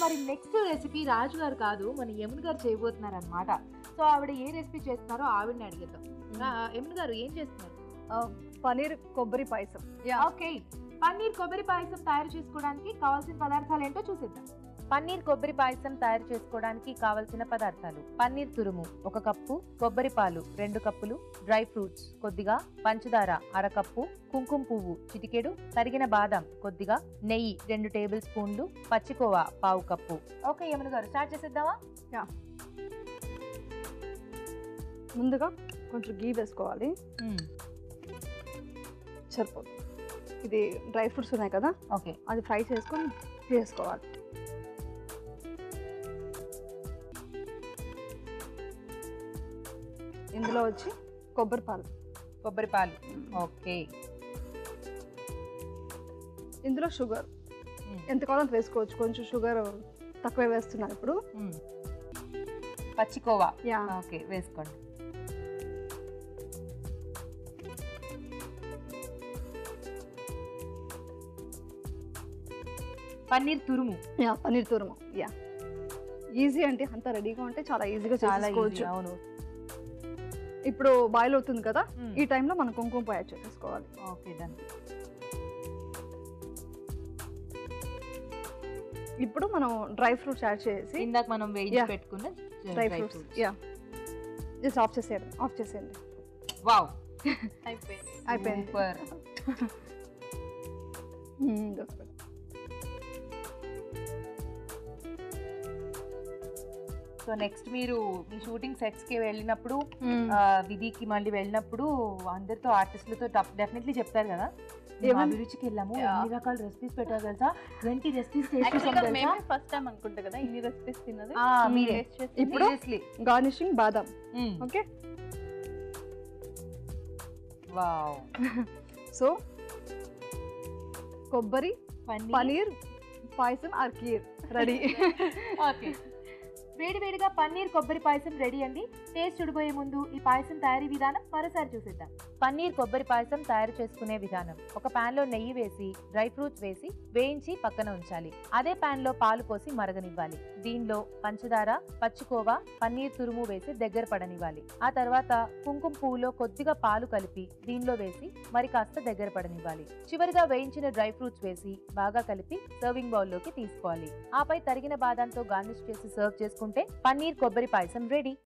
మరి next recipe రాజు గారు కాదు మన యమున గారు చేయబోతున్నారు అనమాట సో ఆవిడ ఏ రెసిపీ చేస్తున్నారో ఆవిడని అడిగేద్దాం ఆ, యమున గారు ఏం చేస్తున్నారు పనీర్ కొబ్బరి పాయసం ఓకే పన్నీర్ కొబ్బరి పాయసం తయారు చేసుకోవడానికి కావాల్సిన పదార్థాలు ఏంటో చూసేద్దాం పన్నీర్ కొబ్బరి పాయసం తయారు చేసుకోవడానికి కావలసిన పదార్థాలు పన్నీర్ తురుము ఒక కప్పు కొబ్బరి పాలు రెండు కప్పులు డ్రై ఫ్రూట్స్ కొద్దిగా పంచదార అరకప్పు కుంకుమ పువ్వు చిటికెడు తరిగిన బాదం కొద్దిగా నెయ్యి రెండు టేబుల్ స్పూన్లు పచ్చికోవా పావు కప్పు ఓకే యమున గారు స్టార్ట్ చేసేద్దామా ముందుగా కొంచెం గీ వేసుకోవాలి సరిపోదు ఇది డ్రై ఫ్రూట్స్ ఉన్నాయి కదా ఓకే అది ఫ్రై చేసుకొని వేసుకోవాలి ఇందులో వచ్చి కొబ్బరి పాలు కొబ్బరి పాలు ఓకే ఇందులో షుగర్ ఎంత కావాలో అంత వేసుకోవచ్చు కొంచెం షుగర్ తక్కువ వేస్తున్నాను ఇప్పుడు పచ్చికోవా యా ఓకే వేసుకోండి పన్నీర్ తురుము యా పన్నీర్ తురుము యా ఈజీ అంటే అంత రెడీగా ఉంటే చాలా ఈజీగా చాలా చేసుకోవచ్చు easy, అవును ఇప్పుడు బాయిల్ అవుతుంది కదా మ్మ్. ఈ టైంలో మనం కుంకుమ పొయ్యి యాడ్ చేసేసుకోవాలి ఓకే డన్ ఇప్పుడు మనం డ్రై ఫ్రూట్స్ యాడ్ చేసి ఇందాక మనం వేయించి Yeah. పెట్టుకున్న dry fruits yeah just off చేసేయండి ఆఫ్ చేసేయండి వావ్ అయిపోయింది అయిపోయింది super hmm, that's good. So next మీరు మీ షూటింగ్ సెట్స్ కి వెళ్ళినప్పుడు మ్మ్. ఆ, విధికి మళ్ళీ వెళ్ళినప్పుడు అందరితో ఆర్టిస్టులతో డెఫినెట్లీ చెప్తారు కదా మేము ఏమని? అభిరుచికి వెళ్ళాము Yeah. ఎన్ని రకాల రెసిపీస్ పెట్టారు తెలుసా ట్వంటీ రెసిపీస్ యాక్చువల్గా మేమే ఫస్ట్ టైం అనుకుంటా కదా ఇన్ని రెసిపీస్ తిన్నది మీరే టేస్ట్ చేసి ఇప్పుడు గార్నిషింగ్ బాదం ఓకే వావ్ సో కొబ్బరి paneer payasam or kheer ready okay వేడి వేడిగా పన్నీర్ కొబ్బరి పాయసం రెడీ అండి టేస్ట్ చూడబోయే ముందు ఈ పాయసం తయారీ విధానం మరోసారి చూసేద్దాం పన్నీర్ కొబ్బరి పాయసం తయారు చేసుకునే విధానం ఒక పాన్ లో నెయ్యి వేసి డ్రై ఫ్రూట్స్ వేసి వేయించి పక్కన ఉంచాలి అదే పాన్ లో పాలు పోసి మరగనివ్వాలి దీనిలో పంచదార పచ్చికోవా పన్నీర్ తురుము వేసి దగ్గర పడనివ్వాలి ఆ తర్వాత కుంకుమ పువ్వులో కొద్దిగా పాలు కలిపి దీనిలో వేసి మరి కాస్త దగ్గర పడనివ్వాలి చివరిగా వేయించిన డ్రై ఫ్రూట్స్ వేసి బాగా కలిపి సర్వింగ్ బౌల్ లోకి తీసుకోవాలి ఆపై తరిగిన బాదంతో గార్నిష్ చేసి సర్వ్ చేసుకుంటే పన్నీర్ కొబ్బరి పాయసం రెడీ